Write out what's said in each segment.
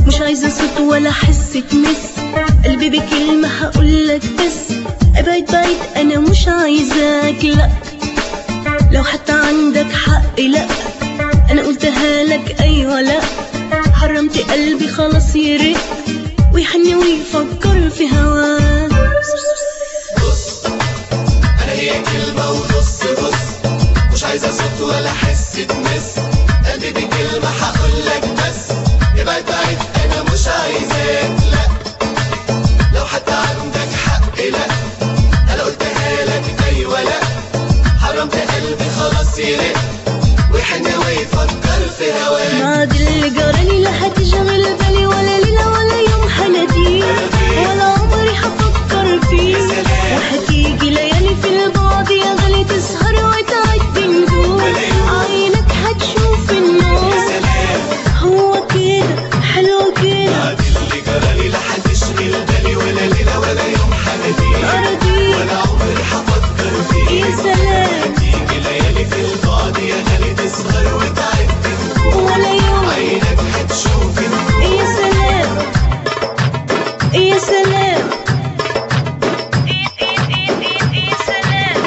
مش عايزة صوت ولا حس تمس قلبي بكلمة هقولك بس ابعد بعيد انا مش عايزاك لا لو حتى عندك حق لا انا قلتها لك ايوه لا حرمت قلبي خلاص يرق ويحن ويفكر في هواك بص انا هي كلمة ونص بص مش عايزة صوت ولا حس تمس قلبي بكلمة هقولك بس ابعد بعيد انا مش عايزاك لا لو حتى عندك حق لا انا قلتها لك ايوه لا حرمت قلبي خلاص يرق ويحن ويفكر في هواك بعد اللي جرالي لا هتشغل بالي ولا ليلة ولا يوم حناديك ولا عمري هفكر فيك وهتيجي ليالي في البعد يا غالي تسهر وتعد نجوم عينك هتشوف النور هو كده حلو كده بعد اللي جرالي لا هتشغل بالي ولا ليلة ولا يوم حناديك أرضيك ولا عمري هفكر فيك يا سلام تيجي ليالي في البعد يا غالي تسهر وتعد نجوم ولا يوم عينك هتشوف النور يا سلام يا سلام يا سلام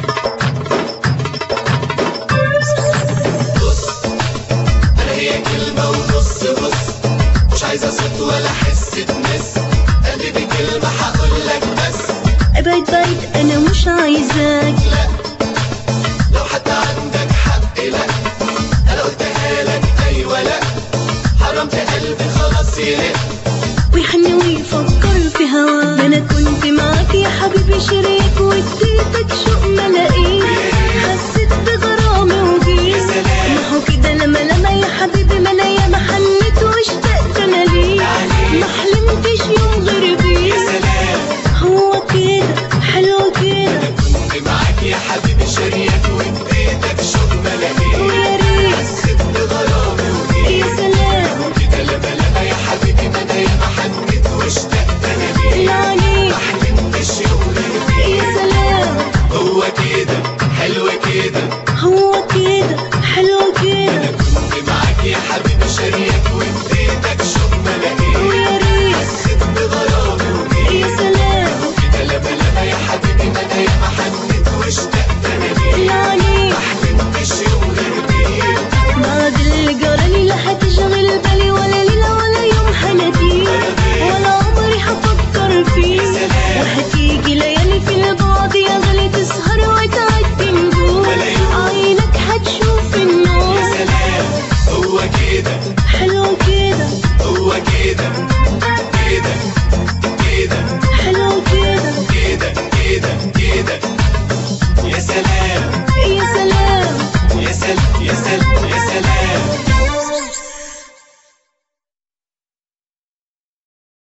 بص انا هي كلمة ونص بص مش عايزة صوت ولا حس تمس قلبي بكلمة هقولك بس ابعد بعيد انا مش عايزاك لا لو حتى عندك حق لا انا قلتها لك ايوه لا حرمت قلبي خلاص يرق ويحن ويفكر في هواك انا كنت معاك يا حبيبي شريك واديتك شوق ما لقيت حسيت بغرامي وجيت ما هو كده لما لما يا حبيبي ما انا ياما حنيت واشتقت انا ليك ما حلمتش يوم غير بيك سلام هو كده حلو كده كنت معاك يا حبيبي شريك واديتك شوق ما لقيت ويا ريت حسيت بغرامي وجيت يا سلام وكده لما لما يا حبيبي ما انا ياما حنيت واشتقت انا ليك اللي عليك ما حلمتش يوم غير بيك يا سلام هو كده حلو كده هو كده حلو كده كنت معاك يا حبيبي شريك واديتك شوق ما لقيت ويا